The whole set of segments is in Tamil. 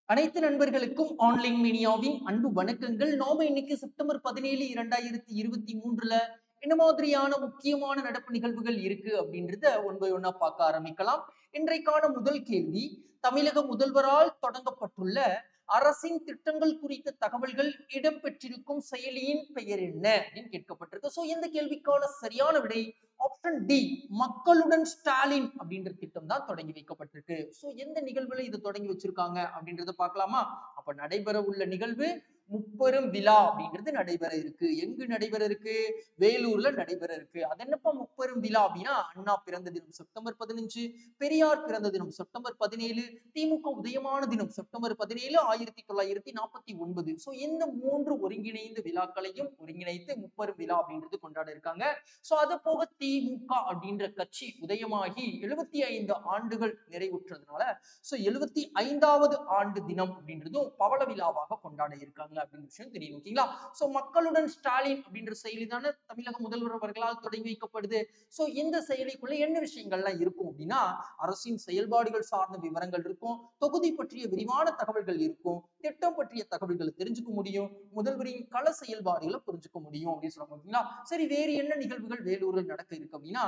அனைத்து நண்பர்களுக்கும் ஆன்லைன் மீடியாவின் அன்பு வணக்கங்கள் நாம இன்னைக்கு செப்டம்பர் பதினேழு இரண்டாயிரத்தி இருபத்தி மூன்றுல என்ன மாதிரியான முக்கியமான நடப்பு நிகழ்வுகள் இருக்கு அப்படின்றத ஒன் பை ஒன்னா பார்க்க ஆரம்பிக்கலாம் இன்றைக்கான முதல் கேள்வி தமிழக முதல்வரால் தொடங்கப்பட்டுள்ள அரசின் திட்டங்கள் குறித்த தகவல்கள் இடம்பெற்றிருக்கும் செயலியின் பெயர் என்ன அப்படின்னு கேட்கப்பட்டிருக்கு சோ இந்த கேள்விக்கான சரியான விடை ஆப்ஷன் டி மக்களுடன் ஸ்டாலின் அப்படின்ற திட்டம் தான் தொடங்கி வைக்கப்பட்டிருக்கு சோ எந்த நிகழ்வுல இது தொடங்கி வச்சிருக்காங்க அப்படின்றத பார்க்கலாமா அப்ப நடைபெற உள்ள நிகழ்வு முப்பெரும் விழா அப்படின்றது நடைபெற இருக்கு எங்கு நடைபெற இருக்கு வேலூர்ல நடைபெற இருக்கு அது என்னப்பா முப்பெரும் விழா அப்படின்னா அண்ணா பிறந்த தினம் செப்டம்பர் பதினஞ்சு பெரியார் பிறந்த தினம் செப்டம்பர் பதினேழு திமுக உதயமான தினம் செப்டம்பர் பதினேழு ஆயிரத்தி தொள்ளாயிரத்தி நாற்பத்தி ஒன்பது சோ இந்த மூன்று ஒருங்கிணைந்த விழாக்களையும் ஒருங்கிணைத்து முப்பெரும் விழா அப்படின்றது கொண்டாட இருக்காங்க சோ அது போக திமுக அப்படின்ற கட்சி உதயமாகி எழுபத்தி ஐந்து ஆண்டுகள் நிறைவுற்றதுனால சோ எழுபத்தி ஐந்தாவது ஆண்டு தினம் அப்படின்றதும் பவள விழாவாக கொண்டாட இருக்காங்க அப்படின்ற விஷயம் தெரியும் ஓகேங்களா சோ மக்களுடன் ஸ்டாலின் அப்படின்ற செயலி தானே தமிழக முதல்வர் அவர்களால் தொடங்கி வைக்கப்படுது சோ இந்த செயலிக்குள்ள என்ன விஷயங்கள்லாம் இருக்கும் அப்படின்னா அரசின் செயல்பாடுகள் சார்ந்த விவரங்கள் இருக்கும் தொகுதி பற்றிய விரிவான தகவல்கள் இருக்கும் திட்டம் பற்றிய தகவல்களை தெரிஞ்சுக்க முடியும் முதல்வரின் கள செயல்பாடுகளை புரிஞ்சுக்க முடியும் அப்படின்னு சொல்லுவாங்க ஓகேங்களா சரி வேறு என்ன நிகழ்வுகள் வேலூரில் நடக்க இருக்கு அப்படின்னா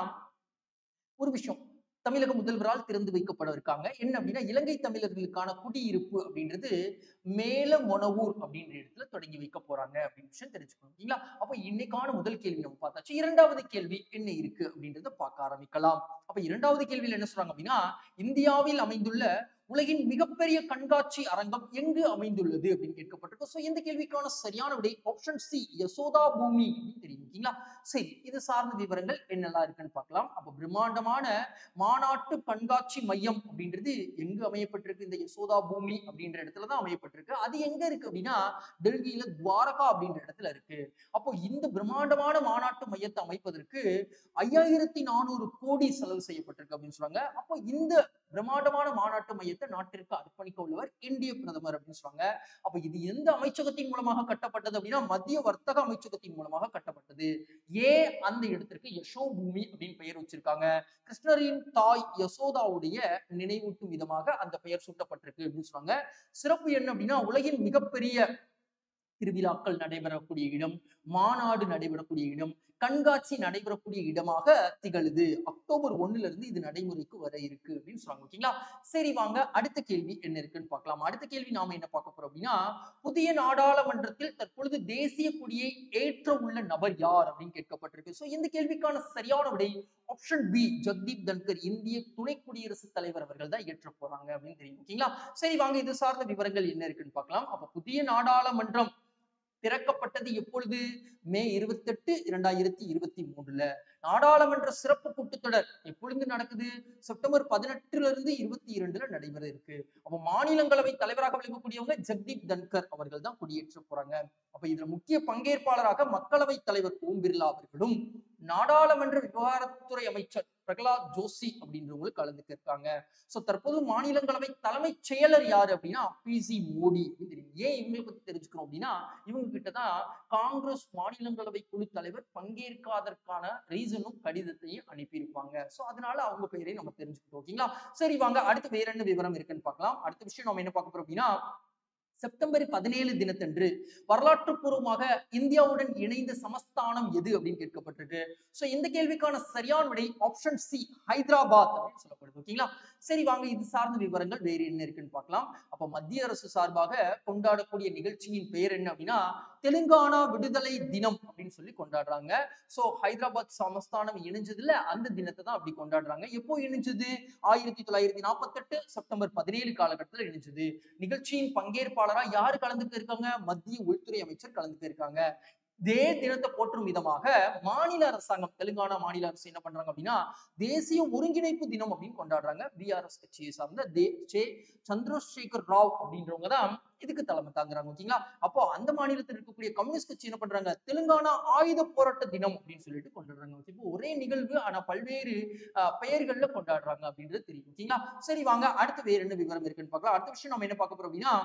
ஒரு விஷயம் தமிழக முதல்வரால் திறந்து வைக்கப்பட இருக்காங்க என்ன அப்படின்னா இலங்கை தமிழர்களுக்கான குடியிருப்பு அப்படின்றது மேல மொனவூர் அப்படின்ற இடத்துல தொடங்கி வைக்க போறாங்க அப்படின்னு விஷயம் தெரிஞ்சுக்கணும் ஓகேங்களா அப்ப இன்னைக்கான முதல் கேள்வி நம்ம பார்த்தாச்சு இரண்டாவது கேள்வி என்ன இருக்கு அப்படின்றத பார்க்க ஆரம்பிக்கலாம் அப்ப இரண்டாவது கேள்வியில் என்ன சொல்றாங்க அப்படின்னா இந்தியாவில் அமைந்துள்ள உலகின் மிகப்பெரிய கண்காட்சி அரங்கம் எங்கு அமைந்துள்ளது அப்படின்னு கேட்கப்பட்டிருக்கு ஸோ இந்த கேள்விக்கான சரியான விடை ஆப்ஷன் சி யசோதா பூமி அப்படின்னு தெரியும் ஓகேங்களா சரி இது சார்ந்த விவரங்கள் என்னெல்லாம் இருக்குன்னு பார்க்கலாம் அப்போ பிரம்மாண்டமான மாநாட்டு கண்காட்சி மையம் அப்படின்றது எங்கு அமையப்பட்டிருக்கு இந்த யசோதா பூமி அப்படின்ற இடத்துல தான் அமையப்பட்டிருக்கு அது எங்க இருக்கு அப்படின்னா டெல்லியில துவாரகா அப்படின்ற இடத்துல இருக்கு அப்போ இந்த பிரம்மாண்டமான மாநாட்டு மையத்தை அமைப்பதற்கு ஐயாயிரத்தி நானூறு கோடி செலவு செய்யப்பட்டிருக்கு அப்படின்னு சொல்றாங்க அப்போ இந்த பிரம்மாண்டமான மாநாட்டு மையத்தை நாட்டிற்கு அர்ப்பணிக்க உள்ளவர் இந்திய பிரதமர் அப்படின்னு சொல்றாங்க அப்ப இது எந்த அமைச்சகத்தின் மூலமாக கட்டப்பட்டது அப்படின்னா மத்திய வர்த்தக அமைச்சகத்தின் மூலமாக கட்டப்பட்டது ஏன் அந்த இடத்திற்கு யசோ பூமி அப்படின்னு பெயர் வச்சிருக்காங்க கிருஷ்ணரின் தாய் யசோதாவுடைய நினைவூட்டும் விதமாக அந்த பெயர் சூட்டப்பட்டிருக்கு அப்படின்னு சொல்றாங்க சிறப்பு என்ன அப்படின்னா உலகின் மிகப்பெரிய திருவிழாக்கள் நடைபெறக்கூடிய இடம் மாநாடு நடைபெறக்கூடிய இடம் கண்காட்சி நடைபெறக்கூடிய இடமாக திகழுது அக்டோபர் ஒண்ணுல இருந்து இது நடைமுறைக்கு வர இருக்கு அப்படின்னு சொல்றாங்க ஓகேங்களா சரி வாங்க அடுத்த கேள்வி என்ன இருக்குன்னு பார்க்கலாம் அடுத்த கேள்வி நாம என்ன பார்க்க போறோம் அப்படின்னா புதிய நாடாளுமன்றத்தில் தற்பொழுது தேசிய கொடியை ஏற்ற உள்ள நபர் யார் அப்படின்னு கேட்கப்பட்டிருக்கு சோ இந்த கேள்விக்கான சரியான விடை ஆப்ஷன் பி ஜக்தீப் தன்கர் இந்திய துணை குடியரசுத் தலைவர் அவர்கள் தான் ஏற்ற போறாங்க அப்படின்னு தெரியும் ஓகேங்களா சரி வாங்க இது சார்ந்த விவரங்கள் என்ன இருக்குன்னு பார்க்கலாம் அப்ப புதிய நாடாளுமன்றம் திறக்கப்பட்டது எப்பொழுது மே இருபத்தெட்டு இரண்டாயிரத்தி இருபத்தி மூணுல நாடாளுமன்ற சிறப்பு கூட்டத்தொடர் எப்பொழுது நடக்குது செப்டம்பர் பதினெட்டுல இருந்து இருபத்தி இரண்டுல நடைபெற இருக்கு அப்ப மாநிலங்களவை தலைவராக விளங்கக்கூடியவங்க ஜக்தீப் தன்கர் அவர்கள் தான் குடியேற்ற போறாங்க அப்ப இதுல முக்கிய பங்கேற்பாளராக மக்களவை தலைவர் ஓம் பிர்லா அவர்களும் நாடாளுமன்ற விவகாரத்துறை அமைச்சர் பிரகலாத் ஜோஷி அப்படின்றவங்களும் கலந்துக்க இருக்காங்க சோ தற்போது மாநிலங்களவை தலைமைச் செயலர் யாரு அப்படின்னா பிசி மோடி அப்படின்னு தெரியும் ஏன் இவங்களை பத்தி தெரிஞ்சுக்கிறோம் அப்படின்னா இவங்க கிட்டதான் காங்கிரஸ் மாநிலங்களவை குழு தலைவர் பங்கேற்காதற்கான ரீசனும் கடிதத்தையும் அனுப்பியிருப்பாங்க சோ அதனால அவங்க பெயரை நம்ம தெரிஞ்சுக்கிட்டோம் ஓகேங்களா சரி வாங்க அடுத்து வேற என்ன விவரம் இருக்குன்னு பார்க்கலாம் அடுத்த விஷயம் நம்ம என்ன பார்க்க போறோம் அப்படின்னா செப்டம்பர் பதினேழு தினத்தன்று வரலாற்று பூர்வமாக இந்தியாவுடன் இணைந்த சமஸ்தானம் எது அப்படின்னு கேட்கப்பட்டிருக்கு சோ இந்த கேள்விக்கான சரியான விடை ஆப்ஷன் சி ஹைதராபாத் அப்படின்னு சொல்லப்படுது ஓகேங்களா சரி வாங்க இது சார்ந்த விவரங்கள் வேறு என்ன இருக்குன்னு பார்க்கலாம் அப்ப மத்திய அரசு சார்பாக கொண்டாடக்கூடிய நிகழ்ச்சியின் பெயர் என்ன அப்படின்னா தெலுங்கானா விடுதலை தினம் அப்படின்னு சொல்லி கொண்டாடுறாங்க சோ ஹைதராபாத் சமஸ்தானம் இணைஞ்சதுல அந்த தினத்தை தான் அப்படி கொண்டாடுறாங்க எப்போ இணைஞ்சது ஆயிரத்தி தொள்ளாயிரத்தி நாற்பத்தெட்டு செப்டம்பர் பதினேழு காலகட்டத்தில் இணைஞ்சது நிகழ்ச்சியின் பங்கேற்பாளரா யாரு கலந்துக்க இருக்காங்க மத்திய உள்துறை அமைச்சர் கலந்துக்க இருக்காங்க இதே தினத்தை போற்றும் விதமாக மாநில அரசாங்கம் தெலுங்கானா மாநில அரசு என்ன பண்றாங்க அப்படின்னா தேசிய ஒருங்கிணைப்பு தினம் அப்படின்னு கொண்டாடுறாங்க பிஆர்எஸ் கட்சியை சார்ந்த தே சே சந்திரசேகர் ராவ் அப்படின்றவங்க தான் இதுக்கு தலைமை தாங்குறாங்க ஓகேங்களா அப்போ அந்த மாநிலத்தில் இருக்கக்கூடிய கம்யூனிஸ்ட் கட்சி என்ன பண்றாங்க தெலுங்கானா ஆயுத போராட்ட தினம் அப்படின்னு சொல்லிட்டு கொண்டாடுறாங்க இப்போ ஒரே நிகழ்வு ஆனா பல்வேறு அஹ், பெயர்கள்ல கொண்டாடுறாங்க அப்படின்றது தெரியும் ஓகேங்களா சரி வாங்க அடுத்து வேற என்ன விவரம் இருக்குன்னு பார்க்கலாம் அடுத்த விஷயம் நம்ம என்ன பார்க்க போறோம் அப்படின்னா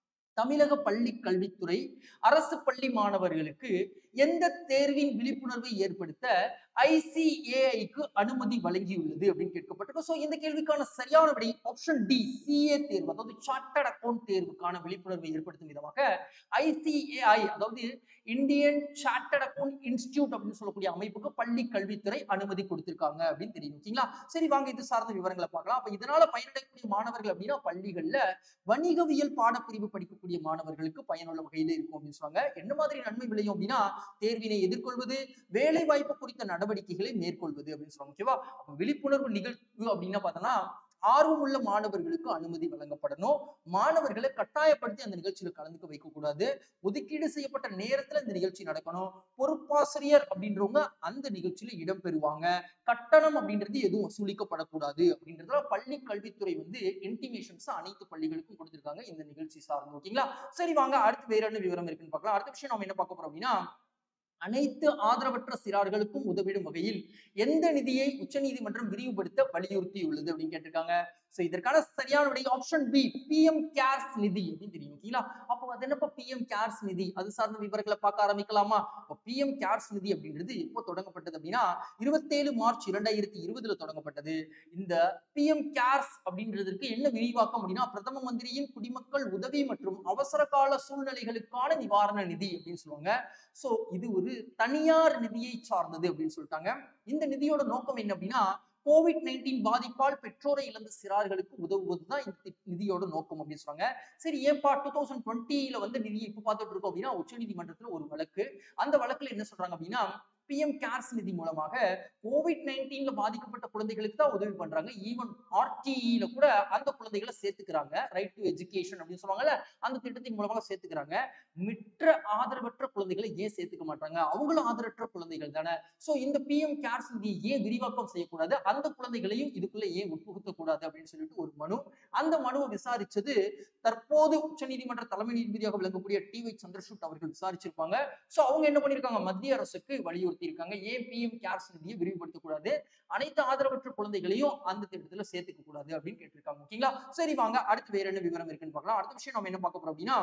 தமிழக பள்ளி கல்வித்துறை அரசு பள்ளி மாணவர்களுக்கு எந்த தேர்வின் விழிப்புணர்வை ஏற்படுத்த ஐசிஏஐக்கு அனுமதி வழங்கியுள்ளது அப்படின்னு கேட்கப்பட்டிருக்கு ஸோ இந்த கேள்விக்கான சரியான விடை ஆப்ஷன் டி சிஏ தேர்வு அதாவது சார்ட்டர்ட் அக்கௌண்ட் தேர்வுக்கான விழிப்புணர்வை ஏற்படுத்தும் விதமாக ஐசிஏஐ அதாவது இந்தியன் சார்ட்டர்ட் அக்கௌண்ட் இன்ஸ்டிடியூட் அப்படின்னு சொல்லக்கூடிய அமைப்புக்கு பள்ளி கல்வித்துறை அனுமதி கொடுத்திருக்காங்க அப்படின்னு தெரியும் ஓகேங்களா சரி வாங்க இது சார்ந்த விவரங்களை பார்க்கலாம் அப்ப இதனால பயனடையக்கூடிய மாணவர்கள் அப்படின்னா பள்ளிகள்ல வணிகவியல் பாடப்பிரிவு படிக்கக்கூடிய மாணவர்களுக்கு பயனுள்ள வகையில இருக்கும் அப்படின்னு சொல்றாங்க என்ன மாதிரி நன்மை விளையும் அப்படின்னா தேர்வினை எதிர்கொள்வது வேலை வாய்ப்பு குறித்த நடவடிக்கைகளை மேற்கொள்வது அப்படின்னு சொல்றாங்க ஓகேவா அப்ப விழிப்புணர்வு நிகழ்வு அப்படின்னா பார்த்தோம்னா ஆர்வமுள்ள மாணவர்களுக்கு அனுமதி வழங்கப்படணும் மாணவர்களை கட்டாயப்படுத்தி அந்த நிகழ்ச்சியில கலந்துக்க வைக்க கூடாது ஒதுக்கீடு செய்யப்பட்ட நேரத்துல இந்த நிகழ்ச்சி நடக்கணும் பொறுப்பாசிரியர் அப்படின்றவங்க அந்த நிகழ்ச்சியில இடம் பெறுவாங்க கட்டணம் அப்படின்றது எதுவும் வசூலிக்கப்படக்கூடாது அப்படின்றதுல பள்ளி கல்வித்துறை வந்து இன்டிமேஷன்ஸ் அனைத்து பள்ளிகளுக்கும் கொடுத்திருக்காங்க இந்த நிகழ்ச்சி சார்ந்து ஓகேங்களா சரி வாங்க அடுத்து வேற என்ன விவரம் இருக்குன்னு பார்க்கலாம் அடுத்த விஷயம் நம்ம என்ன பார்க்க போறோம் அப்படின்னா அனைத்து ஆதரவற்ற சிறார்களுக்கும் உதவிடும் வகையில் எந்த நிதியை உச்சநீதிமன்றம் விரிவுபடுத்த வலியுறுத்தியுள்ளது அப்படின்னு கேட்டிருக்காங்க சோ இதற்கான சரியான விடை ஆப்ஷன் பி பிஎம் கேர்ஸ் நிதி அப்படின்னு தெரியும் ஓகேங்களா அப்போ அது என்னப்பா பிஎம் கேர்ஸ் நிதி அது சார்ந்த விவரங்களை பார்க்க ஆரம்பிக்கலாமா இப்போ பிஎம் கேர்ஸ் நிதி அப்படின்றது எப்போ தொடங்கப்பட்டது அப்படின்னா இருபத்தேழு மார்ச் இரண்டாயிரத்தி இருபதுல தொடங்கப்பட்டது இந்த பிஎம் கேர்ஸ் அப்படின்றதுக்கு என்ன விரிவாக்கம் அப்படின்னா பிரதம மந்திரியின் குடிமக்கள் உதவி மற்றும் அவசர கால சூழ்நிலைகளுக்கான நிவாரண நிதி அப்படின்னு சொல்லுவாங்க சோ இது ஒரு தனியார் நிதியை சார்ந்தது அப்படின்னு சொல்லிட்டாங்க இந்த நிதியோட நோக்கம் என்ன அப்படின்னா கோவிட் நைன்டீன் பாதிப்பால் பெற்றோரை இழந்த சிறார்களுக்கு உதவுவதுதான் இந்த தி- நிதியோட நோக்கம் அப்படின்னு சொல்றாங்க சரி ஏன்பா டூ தௌசண்ட் டுவெண்ட்டில வந்து நிதி இப்ப பார்த்துட்டு இருக்கோம் அப்படின்னா உச்சநீதிமன்றத்துல ஒரு வழக்கு அந்த வழக்குல என்ன சொல்றாங்க அப்படின்னா பிஎம் கேர்ஸ் நிதி மூலமாக கோவிட் நைன்டீன்ல பாதிக்கப்பட்ட குழந்தைகளுக்கு தான் உதவி பண்றாங்க ஈவன் ஆர்டிஇல கூட அந்த குழந்தைகளை சேர்த்துக்கிறாங்க ரைட் டு எஜுகேஷன் அப்படின்னு சொல்லுவாங்கல்ல அந்த திட்டத்தின் மூலமாக சேர்த்துக்கிறாங்க மிற்ற ஆதரவற்ற குழந்தைகளை ஏன் சேர்த்துக்க மாட்டாங்க அவங்களும் ஆதரவற்ற குழந்தைகள் தானே சோ இந்த பிஎம் கேர்ஸ் நிதி ஏன் விரிவாக்கம் செய்யக்கூடாது அந்த குழந்தைகளையும் இதுக்குள்ள ஏன் உட்புகுத்த கூடாது அப்படின்னு சொல்லிட்டு ஒரு மனு அந்த மனுவை விசாரிச்சது தற்போது உச்சநீதிமன்ற தலைமை நீதிபதியாக விளங்கக்கூடிய டி வை சந்திரசூட் அவர்கள் விசாரிச்சிருப்பாங்க சோ அவங்க என்ன பண்ணிருக்காங்க மத்திய அரசுக்கு வலியுறுத்தி இருக்காங்க ஏன் பிஎம் கேர்ஸ் நிதியை விரிவுபடுத்த கூடாது அனைத்து ஆதரவற்ற குழந்தைகளையும் அந்த திட்டத்துல சேர்த்துக்க கூடாது அப்படின்னு கேட்டிருக்காங்க ஓகேங்களா சரி வாங்க அடுத்து வேற என்ன விவரம் இருக்குன்னு பார்க்கலாம் அடுத்த விஷயம் நம்ம என்ன பார்க்க போறோம் அப்படின்னா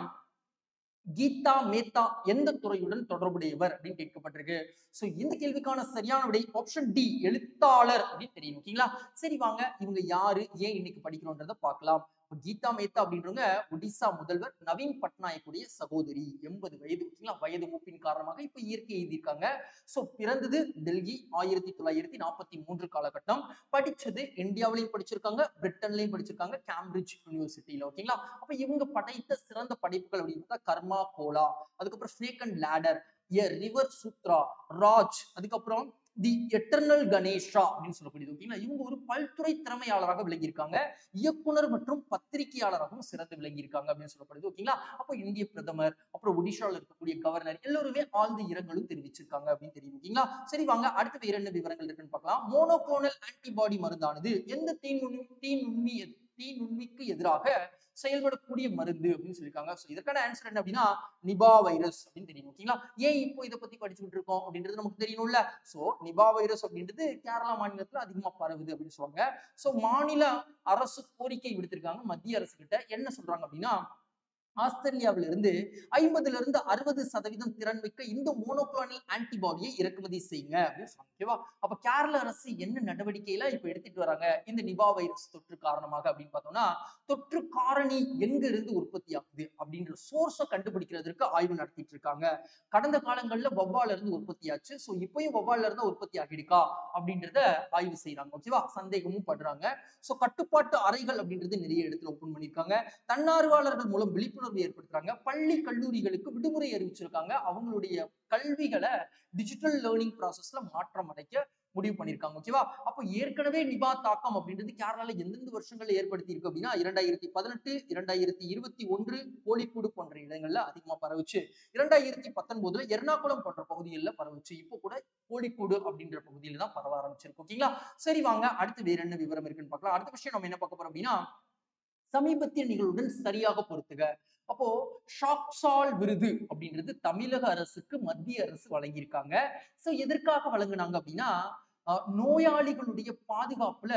கீதா மேத்தா எந்த துறையுடன் தொடர்புடையவர் அப்படின்னு கேட்கப்பட்டிருக்கு சோ இந்த கேள்விக்கான சரியான விடை ஆப்ஷன் டி எழுத்தாளர் அப்படின்னு தெரியும் ஓகேங்களா சரி வாங்க இவங்க யாரு ஏன் இன்னைக்கு படிக்கிறோன்றத பார்க்கலாம் இப்ப கீதா மேத்தா அப்படின்றவங்க ஒடிசா முதல்வர் நவீன் பட்நாயக்குடைய சகோதரி எண்பது வயது ஓகேங்களா வயது மூப்பின் காரணமாக இப்ப இயற்கை எழுதியிருக்காங்க சோ பிறந்தது டெல்லி ஆயிரத்தி தொள்ளாயிரத்தி நாற்பத்தி மூன்று காலகட்டம் படிச்சது இந்தியாவிலையும் படிச்சிருக்காங்க பிரிட்டன்லயும் படிச்சிருக்காங்க கேம்பிரிட்ஜ் யூனிவர்சிட்டியில ஓகேங்களா அப்ப இவங்க படைத்த சிறந்த படைப்புகள் அப்படின்னு பார்த்தா கர்மா கோலா அதுக்கப்புறம் snake and ladder a river Sutra Raj அதுக்கப்புறம் தி எட்டர்னல் கணேஷா அப்படின்னு சொல்லக்கூடியது ஓகேங்களா இவங்க ஒரு பல்துறை திறமையாளராக விளங்கியிருக்காங்க இயக்குனர் மற்றும் பத்திரிகையாளராகவும் சிறந்து விளங்கியிருக்காங்க அப்படின்னு சொல்லப்படுது ஓகேங்களா அப்போ இந்திய பிரதமர் அப்புறம் ஒடிஷால இருக்கக்கூடிய கவர்னர் எல்லோருமே ஆழ்ந்த இரங்கலும் தெரிவிச்சிருக்காங்க அப்படின்னு தெரியும் ஓகேங்களா சரி வாங்க அடுத்து வேற என்ன விவரங்கள் இருக்குன்னு பார்க்கலாம் மோனோக்ளோனல் ஆன்டிபாடி மருந்தானது எந்த தீ நுண்ணி தீ நுண்மி எது- தீ நுண்மிக்கு எதிராக செயல்படக்கூடிய மருந்து அப்படின்னு சொல்லியிருக்காங்க ஸோ இதற்கான ஆன்சர் என்ன அப்படின்னா நிபா வைரஸ் அப்படின்னு தெரியும் ஓகேங்களா ஏன் இப்போ இதை பத்தி படிச்சுக்கிட்டு இருக்கோம் அப்படின்றது நமக்கு தெரியணும்ல சோ நிபா வைரஸ் அப்படின்றது கேரளா மாநிலத்துல அதிகமா பரவுது அப்படின்னு சொல்லுவாங்க சோ மாநில அரசு கோரிக்கை விடுத்திருக்காங்க மத்திய அரசு கிட்ட என்ன சொல்றாங்க அப்படின்னா ஆஸ்திரேலியாவில இருந்து ஐம்பதுல இருந்து அறுபது சதவீதம் திறன் மிக்க இந்த மோனோக்ளோனல் ஆன்டிபாடியை இறக்குமதி செய்யுங்க அப்படின்னு சொன்னாங்க ஓகேவா அப்ப கேரள அரசு என்ன நடவடிக்கையில இப்ப எடுத்துட்டு வராங்க இந்த நிபா வைரஸ் தொற்று காரணமாக அப்படின்னு பார்த்தோம்னா தொற்று காரணி எங்க இருந்து உற்பத்தி ஆகுது அப்படின்ற சோர்ஸை கண்டுபிடிக்கிறதுக்கு ஆய்வு நடத்திட்டு இருக்காங்க கடந்த காலங்கள்ல வவ்வால இருந்து உற்பத்தி ஆச்சு சோ இப்பயும் வவ்வால இருந்து உற்பத்தி ஆகிடுக்கா அப்படின்றத ஆய்வு செய்யறாங்க ஓகேவா சந்தேகமும் படுறாங்க சோ கட்டுப்பாட்டு அறைகள் அப்படின்றது நிறைய இடத்துல ஓபன் பண்ணிருக்காங்க தன்னார்வலர்கள் மூலம் விழிப்புணர்வு ஏற்படுத்துறாங்க பள்ளி கல்லூரிகளுக்கு விடுமுறை அறிவிச்சிருக்காங்க அவங்களுடைய கல்விகளை டிஜிட்டல் லேர்னிங் ப்ராசஸ்ல மாற்றம் அடைக்க முடிவு பண்ணிருக்காங்க ஓகேவா அப்போ ஏற்கனவே நிபா தாக்கம் அப்படின்றது கேரளால எந்தெந்த வருஷங்கள்ல ஏற்படுத்தி இருக்கு அப்படின்னா இரண்டாயிரத்தி பதினெட்டு இரண்டாயிரத்தி இருபத்தி ஒன்று கோழிக்கூடு போன்ற இடங்கள்ல அதிகமா பரவுச்சு இரண்டாயிரத்தி பத்தொன்பதுல எர்ணாகுளம் போன்ற பகுதிகளில் பரவுச்சு இப்போ கூட கோழிக்கூடு அப்படின்ற பகுதியில தான் பரவ ஆரம்பிச்சிருக்கு ஓகேங்களா சரி வாங்க அடுத்து வேற என்ன விவரம் இருக்குன்னு பார்க்கலாம் அடுத்த விஷயம் நம்ம என்ன பார்க்க போறோம் அப்படின்னா சமீபத்திய நிகழ்வுடன் சரியாக பொருத்துக அப்போ ஷாக்சால் விருது அப்படின்றது தமிழக அரசுக்கு மத்திய அரசு வழங்கியிருக்காங்க சோ எதற்காக வழங்குனாங்க அப்படின்னா அஹ், நோயாளிகளுடைய பாதுகாப்புல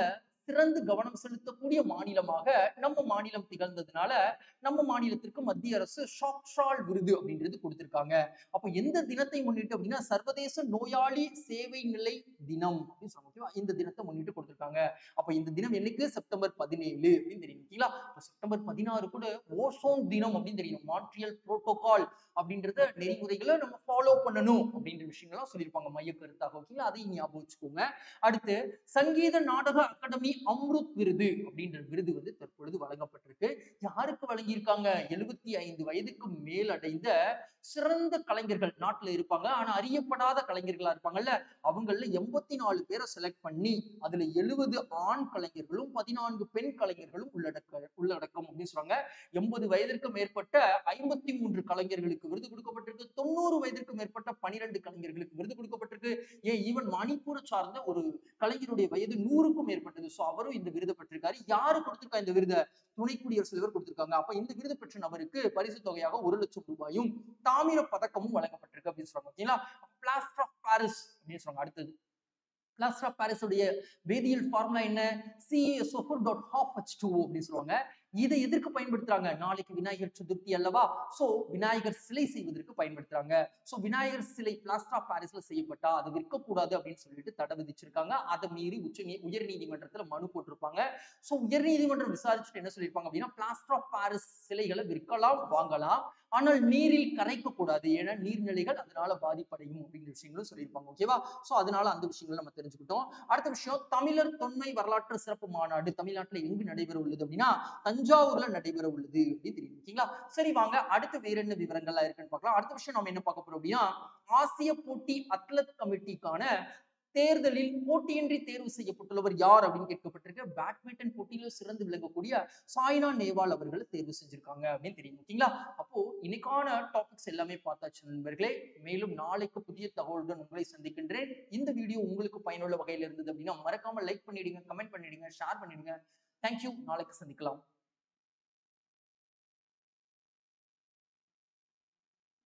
சிறந்து கவனம் செலுத்தக்கூடிய மாநிலமாக நம்ம மாநிலம் திகழ்ந்ததுனால நம்ம மாநிலத்திற்கு மத்திய அரசு ஷாக் ஷால் விருது அப்படின்றது கொடுத்திருக்காங்க அப்போ எந்த தினத்தை முன்னிட்டு அப்படின்னா சர்வதேச நோயாளி சேவை நிலை தினம் அப்படின்னு சொல்லுவாங்க ஓகேவா இந்த தினத்தை முன்னிட்டு கொடுத்திருக்காங்க அப்போ இந்த தினம் என்னைக்கு செப்டம்பர் பதினேழு அப்படின்னு தெரியும் ஓகேங்களா இப்போ செப்டம்பர் பதினாறு கூட ஓசோன் தினம் அப்படின்னு தெரியும் மாட்ரியல் புரோட்டோகால் அப்படின்றத நெறிமுறைகளை நம்ம ஃபாலோ பண்ணணும் அப்படின்ற விஷயங்கள்லாம் சொல்லியிருப்பாங்க மைய கருத்தாக ஓகேங்களா அதையும் ஞாபகம் வச்சுக்கோங்க அடுத்து சங்கீத நாடக அகாடமி அம்ருத் விருது அப்படின்ற விருது வந்து தற்பொழுது வழங்கப்பட்டிருக்கு யாருக்கு வழங்கியிருக்காங்க எழுபத்தி ஐந்து வயதுக்கு மேல் அடைந்த சிறந்த கலைஞர்கள் நாட்டுல இருப்பாங்க ஆனா அறியப்படாத கலைஞர்களா இருப்பாங்கல்ல அவங்கள எண்பத்தி நாலு பேரை செலக்ட் பண்ணி அதுல எழுபது ஆண் கலைஞர்களும் பதினான்கு பெண் கலைஞர்களும் உள்ளடக்க உள்ளடக்கம் அப்படின்னு சொல்றாங்க எண்பது வயதிற்கு மேற்பட்ட ஐம்பத்தி மூன்று கலைஞர்களுக்கு விருது கொடுக்கப்பட்டிருக்கு தொண்ணூறு வயதிற்கு மேற்பட்ட பனிரெண்டு கலைஞர்களுக்கு விருது கொடுக்கப்பட்டிருக்கு ஏன் ஈவன் மணிப்பூரை சார்ந்த ஒரு கலைஞருடைய வயது நூறுக்கும் மேற்பட்டது சோ அவரும் இந்த விருதை பெற்றிருக்காரு யாரு கொடுத்திருக்கா இந்த விருதை துணை குடியரசுத் தலைவர் கொடுத்திருக்காங்க அப்ப இந்த விருது பெற்ற நபருக்கு பரிசு தொகையாக ஒரு லட்சம் ரூபாயும் தாமிர பதக்கமும் வழங்கப்பட்டிருக்கு அப்படின்னு சொல்றாங்க ஓகேங்களா பிளாஸ்டர் ஆஃப் பாரிஸ் அப்படின்னு சொல்றாங்க அடுத்தது பிளாஸ்டர் ஆஃப் பாரிஸ் உடைய வேதியியல் ஃபார்முலா என்ன CASO dot half H two அப்படின்னு சொல்லுவாங்க இதை எதற்கு பயன்படுத்துறாங்க நாளைக்கு விநாயகர் சதுர்த்தி அல்லவா சோ விநாயகர் சிலை செய்வதற்கு பயன்படுத்துறாங்க சோ விநாயகர் சிலை பிளாஸ்டர் ஆஃப் பாரிஸ்ல செய்யப்பட்டா அது விற்கக்கூடாது அப்படின்னு சொல்லிட்டு தடை விதிச்சிருக்காங்க அதை மீறி உச்ச நீ உயர் நீதிமன்றத்துல மனு போட்டிருப்பாங்க சோ உயர் நீதிமன்றம் விசாரிச்சுட்டு என்ன சொல்லியிருப்பாங்க அப்படின்னா பிளாஸ்டர் ஆஃப் பாரிஸ் சிலைகளை விற்கலாம் வாங்கலாம் ஆனால் நீரில் கரைக்க கூடாது ஏன்னா நீர்நிலைகள் அதனால பாதிப்படையும் அப்படிங்கிற விஷயங்களும் சொல்லியிருப்பாங்க ஓகேவா சோ அதனால அந்த விஷயங்களை நம்ம தெரிஞ்சுக்கிட்டோம் அடுத்த விஷயம் தமிழர் தொன்மை வரலாற்று சிறப்பு மாநாடு தமிழ்நாட்டுல எங்கு நடைபெற உள்ளது அப்படின்னா தஞ்சாவூர்ல நடைபெற உள்ளது அப்படின்னு தெரியும் ஓகேங்களா சரி வாங்க அடுத்து வேற என்ன விவரங்கள்லாம் இருக்குன்னு பார்க்கலாம் அடுத்த விஷயம் நம்ம என்ன பார்க்க போறோம் அப்படின்னா ஆசிய போட்டி அத்லட் கமிட்டிக்கான தேர்தலில் போட்டியின்றி தேர்வு செய்யப்பட்டுள்ளவர் யார் அப்படின்னு கேட்கப்பட்டிருக்கு பேட்மிண்டன் போட்டியில சிறந்து விளங்கக்கூடிய சாய்னா நேவால் அவர்களை தேர்வு செஞ்சிருக்காங்க அப்படின்னு தெரியும் ஓகேங்களா அப்போ இன்னைக்கான டாபிக்ஸ் எல்லாமே பார்த்தாச்சு நண்பர்களே மேலும் நாளைக்கு புதிய தகவலுடன் உங்களை சந்திக்கின்றேன் இந்த வீடியோ உங்களுக்கு பயனுள்ள வகையில் இருந்தது அப்படின்னா மறக்காம லைக் பண்ணிடுங்க கமெண்ட் பண்ணிடுங்க ஷேர் பண்ணிடுங்க தேங்க்யூ நாளைக்கு சந்திக்கலாம்